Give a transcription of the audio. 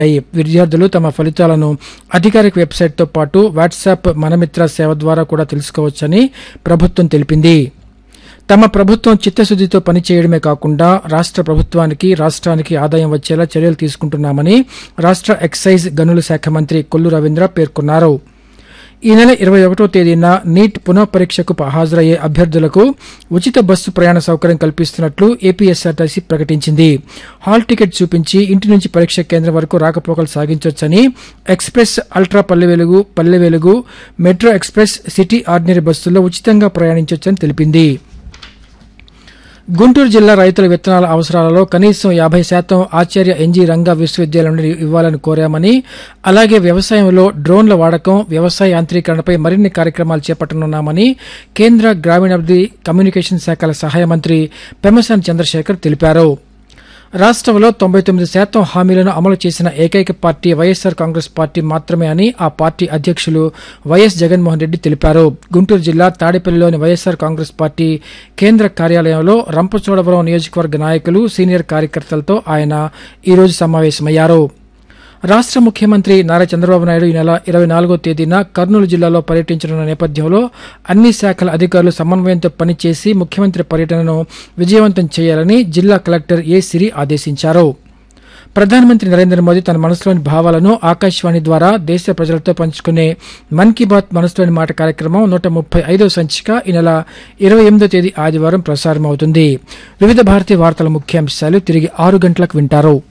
అయ్యి విద్యార్థులు తమ ఫలితాలను అధికారిక వెబ్సైట్తో పాటు వాట్సాప్ మనమిత్ర సేవ ద్వారా కూడా తెలుసుకోవచ్చని ప్రభుత్వం తెలిపింది తమ ప్రభుత్వం చిత్తశుద్దితో పనిచేయడమే కాకుండా రాష్ట్ర ప్రభుత్వానికి రాష్ట్రానికి ఆదాయం వచ్చేలా చర్యలు తీసుకుంటున్నామని రాష్ట్ర ఎక్సైజ్ గనుల శాఖ మంత్రి కొల్లు రవీంద్ర పేర్కొన్నారు ఈ నెల ఇరవై ఒకటో తేదీన నీట్ పునః పరీక్షకు హాజరయ్యే అభ్యర్థులకు ఉచిత బస్సు ప్రయాణ సౌకర్యం కల్పిస్తున్నట్లు ఏపీఎస్ఆర్టీసీ ప్రకటించింది హాల్ టికెట్ చూపించి ఇంటి నుంచి పరీక్ష కేంద్రం వరకు రాకపోకలు సాగించొచ్చని ఎక్స్ప్రెస్ అల్ట్రా పల్లె వెలుగు పల్లె వెలుగు మెట్రో ఎక్స్ప్రెస్ సిటీ ఆర్డినరీ బస్సుల్లో ఉచితంగా ప్రయాణించొచ్చని తెలిపింది గుంటూరు జిల్లా రైతుల విత్తనాల అవసరాలలో కనీసం యాభై శాతం ఆచార్య ఎన్జీ రంగా విశ్వవిద్యాలయం నుండి ఇవ్వాలని కోరామని అలాగే వ్యవసాయంలో డ్రోన్ల వాడకం వ్యవసాయ యాంత్రీకరణపై మరిన్ని కార్యక్రమాలు చేపట్టనున్నామని కేంద్ర గ్రామీణాభివృద్ది కమ్యూనికేషన్ శాఖల సహాయ మంత్రి పెమ్మసాని చంద్రశేఖర్ తెలిపారు రాష్ట్రంలో తొంభై తొమ్మిది శాతం హామీలను అమలు చేసిన ఏకైక పార్టీ వైఎస్సార్ కాంగ్రెస్ పార్టీ మాత్రమే అని ఆ పార్టీ అధ్యక్షులు వైఎస్ జగన్మోహన్ రెడ్డి తెలిపారు గుంటూరు జిల్లా తాడేపల్లిలోని వైఎస్సార్ కాంగ్రెస్ పార్టీ కేంద్ర కార్యాలయంలో రంపచోడవరం నియోజకవర్గ నాయకులు సీనియర్ కార్యకర్తలతో ఆయన ఈరోజు సమావేశమయ్యారు రాష్ట్ర ముఖ్యమంత్రి నారా చంద్రబాబు నాయుడు ఈ నెల ఇరవై నాలుగో తేదీన కర్నూలు జిల్లాలో పర్యటించనున్న నేపథ్యంలో అన్ని శాఖల అధికారులు సమన్వయంతో పనిచేసి ముఖ్యమంత్రి పర్యటనను విజయవంతం చేయాలని జిల్లా కలెక్టర్ ఏ సిరి ఆదేశించారు ప్రధానమంత్రి నరేంద్ర మోదీ తన మనసులోని భావాలను ఆకాశవాణి ద్వారా దేశ ప్రజలతో పంచుకునే మన్ కీ బాత్ మనసులోని మాట కార్యక్రమం నూట ముప్పై ఐదో సంచిక ఈ నెల ఇరవై ఎనిమిదో తేదీ ఆదివారం ప్రసారమవుతుంది వివిధ భారతీయ వార్తల ముఖ్యాంశాలు తిరిగి ఆరు గంటలకు వింటారు